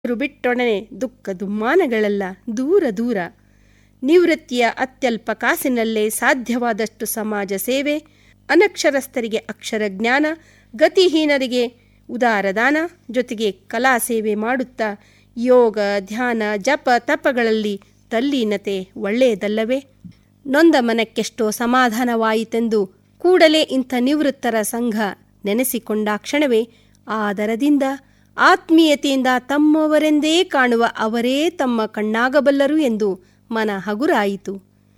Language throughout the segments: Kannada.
ರು ಬಿಟ್ಟೊಡನೆ ದುಃಖ ದುಮ್ಮಾನಗಳೆಲ್ಲ ದೂರ ದೂರ ನಿವೃತ್ತಿಯ ಅತ್ಯಲ್ಪ ಕಾಸಿನಲ್ಲೇ ಸಾಧ್ಯವಾದಷ್ಟು ಸಮಾಜ ಸೇವೆ ಅನಕ್ಷರಸ್ಥರಿಗೆ ಅಕ್ಷರ ಜ್ಞಾನ ಗತಿಹೀನರಿಗೆ ಉದಾರದಾನ ಜೊತೆಗೆ ಕಲಾ ಸೇವೆ ಮಾಡುತ್ತಾ ಯೋಗ ಧ್ಯಾನ ಜಪ ತಪಗಳಲ್ಲಿ ತಲ್ಲೀನತೆ ಒಳ್ಳೆಯದಲ್ಲವೇ ನೊಂದ ಮನಕ್ಕೆಷ್ಟೋ ಸಮಾಧಾನವಾಯಿತೆಂದು ಕೂಡಲೇ ಇಂಥ ನಿವೃತ್ತರ ಸಂಘ ನೆನೆಸಿಕೊಂಡ ಕ್ಷಣವೇ ಆದರದಿಂದ ಆತ್ಮೀಯತೆಯಿಂದ ತಮ್ಮವರೆಂದೇ ಕಾಣುವ ಅವರೇ ತಮ್ಮ ಕಣ್ಣಾಗಬಲ್ಲರು ಎಂದು ಮನ ಹಗುರಾಯಿತು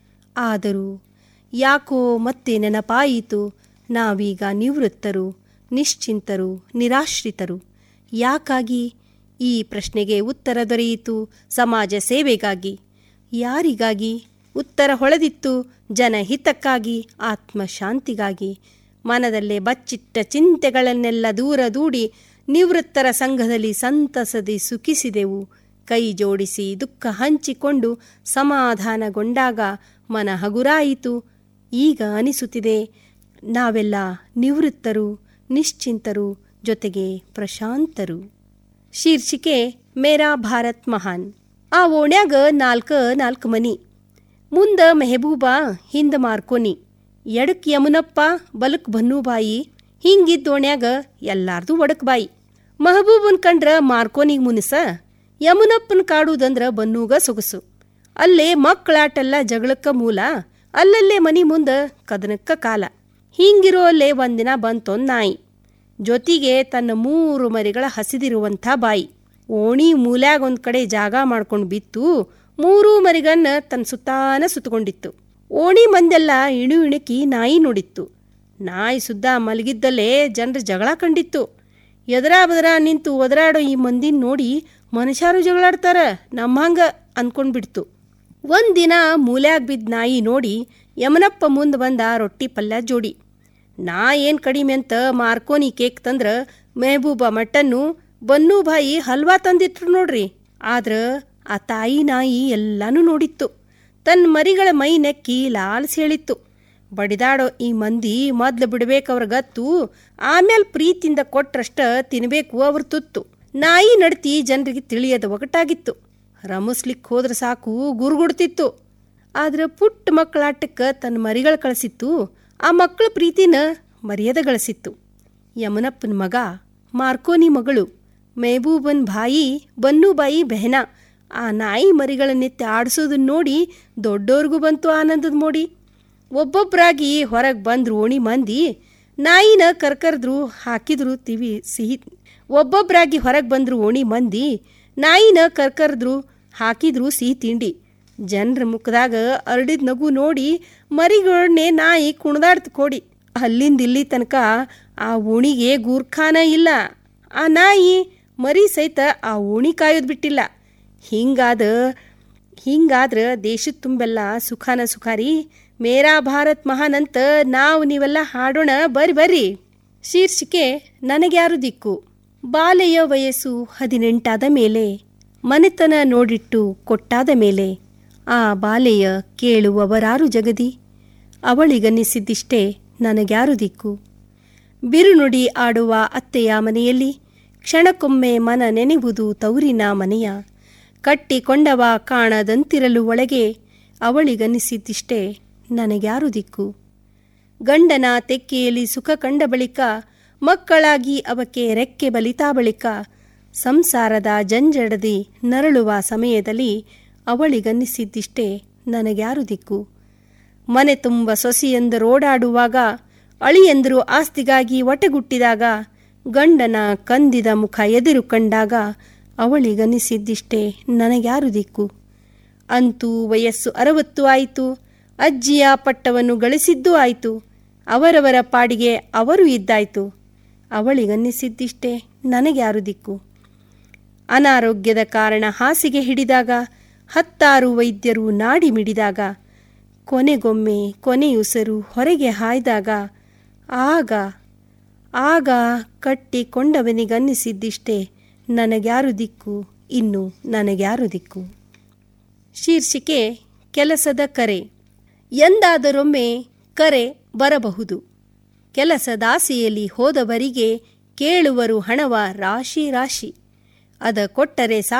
ಆದರೂ ಯಾಕೋ ಮತ್ತೆ ನೆನಪಾಯಿತು ನಾವೀಗ ನಿವೃತ್ತರು ನಿಶ್ಚಿಂತರು ನಿರಾಶ್ರಿತರು ಯಾಕಾಗಿ ಈ ಪ್ರಶ್ನೆಗೆ ಉತ್ತರ ದೊರೆಯಿತು ಸಮಾಜ ಸೇವೆಗಾಗಿ ಯಾರಿಗಾಗಿ ಉತ್ತರ ಹೊಳೆದಿತ್ತು ಜನಹಿತಕ್ಕಾಗಿ ಆತ್ಮಶಾಂತಿಗಾಗಿ ಮನದಲ್ಲೇ ಬಚ್ಚಿಟ್ಟ ಚಿಂತೆಗಳನ್ನೆಲ್ಲ ದೂರ ದೂಡಿ ನಿವೃತ್ತರ ಸಂಘದಲ್ಲಿ ಸಂತಸದಿ ಸುಖಿಸಿದೆವು ಕೈ ಜೋಡಿಸಿ ದುಃಖ ಹಂಚಿಕೊಂಡು ಸಮಾಧಾನಗೊಂಡಾಗ ಮನ ಹಗುರಾಯಿತು ಈಗ ಅನಿಸುತ್ತಿದೆ ನಾವೆಲ್ಲ ನಿವೃತ್ತರು ನಿಶ್ಚಿಂತರು ಜೊತೆಗೆ ಪ್ರಶಾಂತರು ಶೀರ್ಷಿಕೆ ಮೇರಾ ಭಾರತ್ ಮಹಾನ್ ಆ ಓಣ್ಯಾಗ ನಾಲ್ಕ ನಾಲ್ಕು ಮನಿ ಮುಂದ ಮೆಹಬೂಬಾ ಹಿಂದ ಮಾರ್ಕೋನಿ ಎಡಕ್ ಯಮುನಪ್ಪ ಬಲಕ್ ಬನ್ನೂಬಾಯಿ ಹಿಂಗಿದ್ದ ಓಣ್ಯಾಗ ಎಲ್ಲಾರ್ದು ಒಡಕ್ ಬಾಯಿ ಮಹಬೂಬನ್ ಕಂಡ್ರ ಮಾರ್ಕೋನಿಗ್ ಮುನಿಸ ಯಮುನಪ್ಪನ ಕಾಡುದಂದ್ರ ಬನ್ನೂಗ ಸೊಗಸು ಅಲ್ಲೇ ಮಕ್ಕಳಾಟೆಲ್ಲ ಜಗಳಕ್ಕ ಮೂಲ ಅಲ್ಲಲ್ಲೇ ಮನಿ ಮುಂದ ಕದನಕ್ಕ ಕಾಲ ಹಿಂಗಿರೋ ಅಲ್ಲೇ ಒಂದಿನ ಬಂತೊಂದ್ ನಾಯಿ ಜೊತೆಗೆ ತನ್ನ ಮೂರು ಮರಿಗಳ ಹಸಿದಿರುವಂಥ ಬಾಯಿ ಓಣಿ ಮೂಲ್ಯಾಗ ಒಂದ್ ಕಡೆ ಜಾಗ ಮಾಡ್ಕೊಂಡು ಬಿತ್ತು ಮೂರೂ ಮರಿಗನ್ನ ತನ್ನ ಸುತ್ತಾನ ಸುತ್ತಕೊಂಡಿತ್ತು ಓಣಿ ಮಂದೆಲ್ಲ ಇಣು ಇಣುಕಿ ನಾಯಿ ನೋಡಿತ್ತು ನಾಯಿ ಸುದ್ದ ಮಲಗಿದ್ದಲ್ಲೇ ಜನರ ಜಗಳ ಕಂಡಿತ್ತು ಎದರಾ ಬದರ ನಿಂತು ಒದರಾಡೋ ಈ ಮಂದಿನ ನೋಡಿ ಮನುಷ್ಯರು ಜಗಳಾಡ್ತಾರ ನಮ್ಮಂಗ ಅನ್ಕೊಂಡ್ಬಿಡ್ತು ಒಂದಿನ ಮೂಲ್ಯಾಗ ಬಿದ್ದ ನಾಯಿ ನೋಡಿ ಯಮನಪ್ಪ ಮುಂದೆ ಬಂದ ರೊಟ್ಟಿ ಪಲ್ಯ ಜೋಡಿ ನಾ ಏನು ಕಡಿಮೆ ಅಂತ ಮಾರ್ಕೋನಿ ಕೇಕ್ ತಂದ್ರ ಮೆಹಬೂಬ ಮಟನ್ನು ಬನ್ನೂ ಬಾಯಿ ಹಲ್ವಾ ತಂದಿಟ್ರು ನೋಡ್ರಿ ಆದ್ರ ಆ ತಾಯಿ ನಾಯಿ ಎಲ್ಲಾನು ನೋಡಿತ್ತು ತನ್ನ ಮರಿಗಳ ಮೈ ನೆಕ್ಕಿ ಲಾಲ್ಸ್ ಹೇಳಿತ್ತು ಬಡಿದಾಡೋ ಈ ಮಂದಿ ಮೊದ್ಲು ಬಿಡ್ಬೇಕು ಅವ್ರ ಗತ್ತು ಆಮೇಲೆ ಪ್ರೀತಿಯಿಂದ ಕೊಟ್ರಷ್ಟ ತಿನ್ಬೇಕು ಅವ್ರ ತುತ್ತು ನಾಯಿ ನಡ್ತಿ ಜನರಿಗೆ ತಿಳಿಯದ ಒಗಟಾಗಿತ್ತು ರಮಸ್ಲಿಕ್ ಹೋದ್ರ ಸಾಕು ಗುರುಗುಡ್ತಿತ್ತು ಆದ್ರೆ ಪುಟ್ಟ ಮಕ್ಕಳಾಟಕ್ಕೆ ತನ್ನ ಮರಿಗಳು ಕಳಿಸಿತ್ತು ಆ ಮಕ್ಕಳ ಪ್ರೀತಿನ ಮರ್ಯಾದೆ ಗಳಿಸಿತ್ತು ಯಮನಪ್ಪನ ಮಗ ಮಾರ್ಕೋನಿ ಮಗಳು ಮೆಹಬೂಬನ್ ಬಾಯಿ ಬನ್ನೂಬಾಯಿ ಬೆಹನ ಆ ನಾಯಿ ಮರಿಗಳನ್ನೆತ್ತಿ ಆಡಿಸೋದನ್ನ ನೋಡಿ ದೊಡ್ಡೋರ್ಗೂ ಬಂತು ಆನಂದದ ಮೋಡಿ ಒಬ್ಬೊಬ್ಬರಾಗಿ ಹೊರಗೆ ಬಂದ್ರು ಓಣಿ ಮಂದಿ ನಾಯಿನ ಕರ್ಕರ್ದ್ರು ಹಾಕಿದ್ರು ತಿವಿ ಸಿಹಿ ಒಬ್ಬೊಬ್ಬರಾಗಿ ಹೊರಗೆ ಬಂದ್ರು ಓಣಿ ಮಂದಿ ನಾಯಿನ ಕರ್ಕರ್ದ್ರು ಹಾಕಿದ್ರು ಸಿಹಿ ತಿಂಡಿ ಜನರ ಮುಖದಾಗ ಅರಡಿದ ನಗು ನೋಡಿ ಮರಿಗಳನ್ನೇ ನಾಯಿ ಕುಣ್ದಾಡ್ತು ಕೊಡಿ ಅಲ್ಲಿಂದ ಇಲ್ಲಿ ತನಕ ಆ ಓಣಿಗೆ ಗೂರ್ಖಾನ ಇಲ್ಲ ಆ ನಾಯಿ ಮರಿ ಸಹಿತ ಆ ಓಣಿ ಕಾಯೋದು ಬಿಟ್ಟಿಲ್ಲ ಹಿಂಗಾದ ಹಿಂಗಾದ್ರೆ ದೇಶದ ತುಂಬೆಲ್ಲ ಸುಖಾನ ಸುಖಾರಿ ಮೇರಾ ಭಾರತ್ ಮಹಾನ್ ಅಂತ ನಾವು ನೀವೆಲ್ಲ ಹಾಡೋಣ ಬರ್ರಿ ಬರ್ರಿ ಶೀರ್ಷಿಕೆ ನನಗ್ಯಾರು ದಿಕ್ಕು ಬಾಲೆಯ ವಯಸ್ಸು ಹದಿನೆಂಟಾದ ಮೇಲೆ ಮನೆತನ ನೋಡಿಟ್ಟು ಕೊಟ್ಟಾದ ಮೇಲೆ ಆ ಬಾಲೆಯ ಕೇಳುವವರಾರು ಜಗದಿ ಅವಳಿಗನ್ನಿಸಿದ್ದಿಷ್ಟೇ ನನಗ್ಯಾರು ದಿಕ್ಕು ಬಿರುನುಡಿ ಆಡುವ ಅತ್ತೆಯ ಮನೆಯಲ್ಲಿ ಕ್ಷಣಕ್ಕೊಮ್ಮೆ ಮನ ನೆನೆವುದು ತೌರಿನ ಮನೆಯ ಕಟ್ಟಿಕೊಂಡವ ಕಾಣದಂತಿರಲು ಒಳಗೆ ಅವಳಿಗನ್ನಿಸಿದ್ದಿಷ್ಟೇ ನನಗ್ಯಾರು ದಿಕ್ಕು ಗಂಡನ ತೆಕ್ಕೆಯಲ್ಲಿ ಸುಖ ಕಂಡ ಬಳಿಕ ಮಕ್ಕಳಾಗಿ ಅವಕ್ಕೆ ರೆಕ್ಕೆ ಬಲಿತಾ ಬಳಿಕ ಸಂಸಾರದ ಜಂಜಡದಿ ನರಳುವ ಸಮಯದಲ್ಲಿ ಅವಳಿಗನ್ನಿಸಿದ್ದಿಷ್ಟೇ ನನಗ್ಯಾರು ದಿಕ್ಕು ಮನೆ ತುಂಬ ಸೊಸೆಯಂದರೋಡಾಡುವಾಗ ಅಳಿಯಂದರು ಆಸ್ತಿಗಾಗಿ ಒಟೆಗುಟ್ಟಿದಾಗ ಗಂಡನ ಕಂದಿದ ಮುಖ ಎದುರು ಕಂಡಾಗ ಅವಳಿಗನ್ನಿಸಿದ್ದಿಷ್ಟೇ ನನಗ್ಯಾರು ದಿಕ್ಕು ಅಂತೂ ವಯಸ್ಸು ಅರವತ್ತು ಆಯಿತು ಅಜ್ಜಿಯ ಪಟ್ಟವನ್ನು ಗಳಿಸಿದ್ದೂ ಆಯಿತು ಅವರವರ ಪಾಡಿಗೆ ಅವರು ಇದ್ದಾಯಿತು ಅವಳಿಗನ್ನಿಸಿದ್ದಿಷ್ಟೇ ನನಗ್ಯಾರು ದಿಕ್ಕು ಅನಾರೋಗ್ಯದ ಕಾರಣ ಹಾಸಿಗೆ ಹಿಡಿದಾಗ ಹತ್ತಾರು ವೈದ್ಯರು ನಾಡಿ ಮಿಡಿದಾಗ ಕೊನೆಗೊಮ್ಮೆ ಕೊನೆಯುಸರು ಹೊರಗೆ ಹಾಯ್ದಾಗ ಆಗ ಆಗ ಕಟ್ಟಿಕೊಂಡವನಿಗನ್ನಿಸಿದ್ದಿಷ್ಟೇ ನನಗ್ಯಾರು ದಿಕ್ಕು ಇನ್ನು ನನಗ್ಯಾರು ದಿಕ್ಕು ಶೀರ್ಷಿಕೆ ಕೆಲಸದ ಕರೆ ಎಂದಾದರೊಮ್ಮೆ ಕರೆ ಬರಬಹುದು ಕೆಲಸದಾಸೆಯಲ್ಲಿ ಹೋದವರಿಗೆ ಕೇಳುವರು ಹಣವ ರಾಶಿ ರಾಶಿ ಅದ ಕೊಟ್ಟರೆ ಸಾ